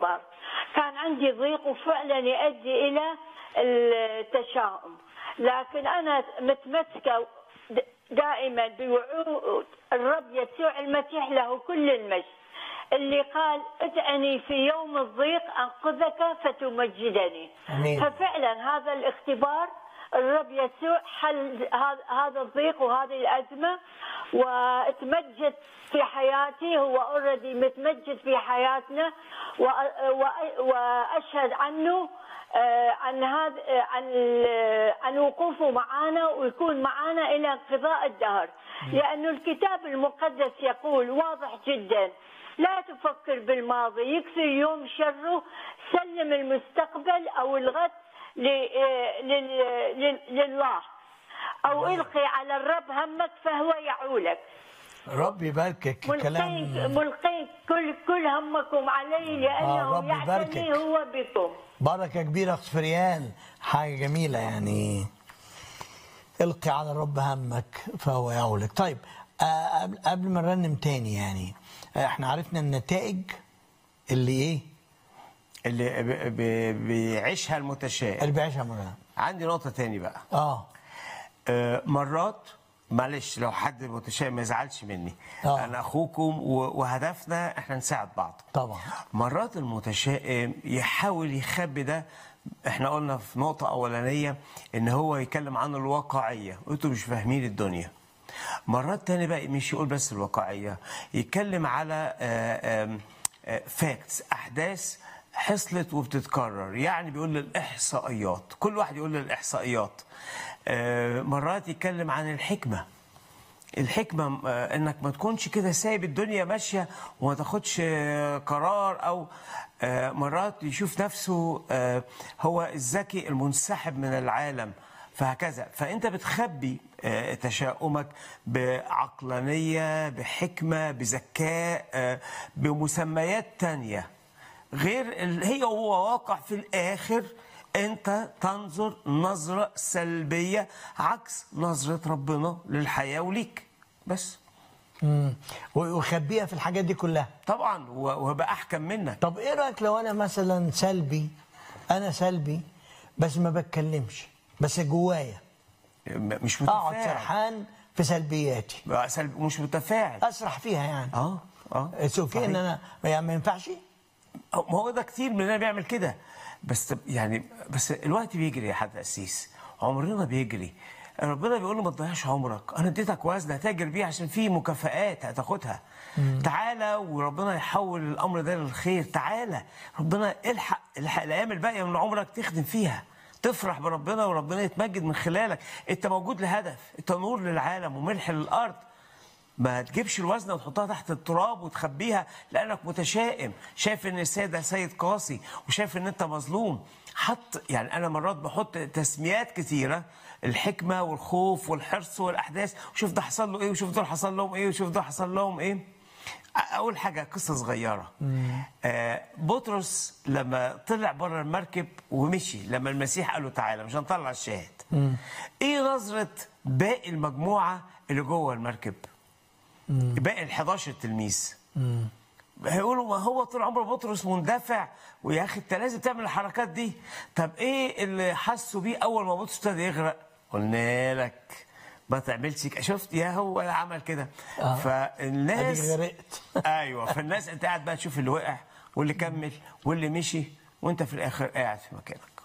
الاختبار كان عندي ضيق وفعلا يؤدي الى التشاؤم لكن انا متمسكه د- دائما بوعود الرب يسوع المسيح له كل المجد اللي قال ادعني في يوم الضيق انقذك فتمجدني آمين. ففعلا هذا الاختبار الرب يسوع حل هذا- هذا الضيق وهذه الازمه وتمجد في حياتي هو اوريدي متمجد في حياتنا وأ- وأ- واشهد عنه آه، عن هذا آه، عن ال- عن وقوفه معنا ويكون معنا الى انقضاء الدهر لانه الكتاب المقدس يقول واضح جدا لا تفكر بالماضي يكفي يوم شره سلم المستقبل او الغد ل- آه، لل- لل- لله او القي على الرب همك فهو يعولك رب يباركك ملقيك كلام ملقيك كل كل همكم علي لانه رب يعتني يباركك. هو بكم بركة كبيرة أخت فريال حاجة جميلة يعني القي على الرب همك فهو يعولك طيب آه، قبل- قبل ما نرنم تاني يعني آه، احنا عرفنا النتائج اللي ايه اللي ب- ب- بيعيشها المتشائم اللي بيعيشها مرة عندي نقطة تاني بقى اه آه، مرات معلش لو حد متشائم ما يزعلش مني آه. انا اخوكم و- وهدفنا احنا نساعد بعض طبعا مرات المتشائم يحاول يخبي ده احنا قلنا في نقطة أولانية إن هو يتكلم عن الواقعية وأنتوا مش فاهمين الدنيا مرات تاني بقى مش يقول بس الواقعية يتكلم على فاكتس أحداث حصلت وبتتكرر يعني بيقول الإحصائيات كل واحد يقول الإحصائيات آه، مرات يتكلم عن الحكمة الحكمة آه، انك ما تكونش كده سايب الدنيا ماشية وما تاخدش آه، قرار او آه، مرات يشوف نفسه آه، هو الذكي المنسحب من العالم فهكذا فانت بتخبي آه، تشاؤمك بعقلانية بحكمة بذكاء آه، بمسميات تانية غير اللي هي هو واقع في الاخر انت تنظر نظرة سلبية عكس نظرة ربنا للحياة وليك بس مم. ويخبيها في الحاجات دي كلها طبعا و- وهبقى احكم منك طب ايه رايك لو انا مثلا سلبي انا سلبي بس ما بتكلمش بس جوايا م- مش اقعد متفاعل سرحان في سلبياتي بقى سلب- مش متفاعل اسرح فيها يعني اه اه اتس اوكي ان صحيح. انا يعني ما ينفعش ما هو ده كتير مننا بيعمل كده بس يعني بس الوقت بيجري يا حد قسيس عمرنا بيجري ربنا بيقول له ما تضيعش عمرك انا اديتك وزن هتاجر بيه عشان في مكافآت هتاخدها تعالى وربنا يحول الامر ده للخير تعالى ربنا الحق الحق الايام الباقيه من عمرك تخدم فيها تفرح بربنا وربنا يتمجد من خلالك انت موجود لهدف انت نور للعالم وملح للارض ما تجيبش الوزنه وتحطها تحت التراب وتخبيها لانك متشائم شايف ان السيد ده سيد قاسي وشايف ان انت مظلوم حط يعني انا مرات بحط تسميات كتيره الحكمه والخوف والحرص والاحداث وشوف ده حصل له ايه وشوف دول حصل لهم ايه وشوف ده حصل لهم ايه اول حاجه قصه صغيره آه بطرس لما طلع بره المركب ومشي لما المسيح قال له تعالى مش هنطلع الشاهد ايه نظره باقي المجموعه اللي جوه المركب باقي ال 11 تلميذ هيقولوا ما هو طول عمره بطرس مندفع ويا اخي انت لازم تعمل الحركات دي طب ايه اللي حسوا بيه اول ما بطرس ابتدى يغرق قلنا لك ما تعملش كده. شفت يا هو عمل كده آه. فالناس اديك غرقت ايوه فالناس انت قاعد بقى تشوف اللي وقع واللي كمل واللي مشي وانت في الاخر قاعد في مكانك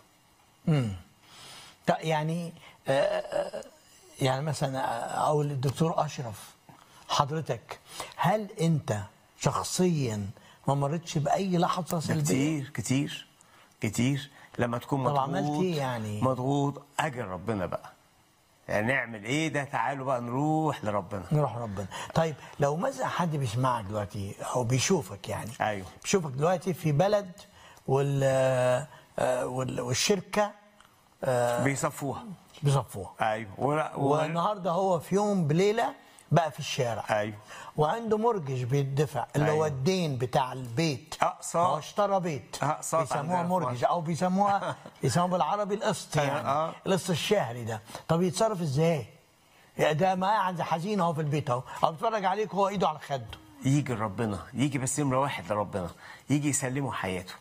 طيب يعني آه، آه، يعني مثلا اقول للدكتور اشرف حضرتك هل انت شخصيا ما مرتش باي لحظه ده سلبيه كتير كتير كتير لما تكون طب مضغوط عملت إيه يعني؟ مضغوط اجل ربنا بقى يعني نعمل ايه ده تعالوا بقى نروح لربنا نروح ربنا طيب لو مثلا حد بيسمعك دلوقتي او بيشوفك يعني ايوه بيشوفك دلوقتي في بلد وال آه، وال- والشركه بيصفوها بيصفوها ايوه ولا و... والنهارده هو في يوم بليله بقى في الشارع ايوه وعنده مرجش بيدفع اللي هو أيوة. الدين بتاع البيت أقساط. هو اشترى بيت أقساط بيسموها عندنا في مرجش مصر. او بيسموها بيسموها بالعربي القسط يعني آه. القسط الشهري ده طب يتصرف ازاي؟ يعني ده ما قاعد حزين اهو في البيت اهو او بيتفرج عليك وهو ايده على خده يجي لربنا يجي بس نمره واحد لربنا يجي يسلمه حياته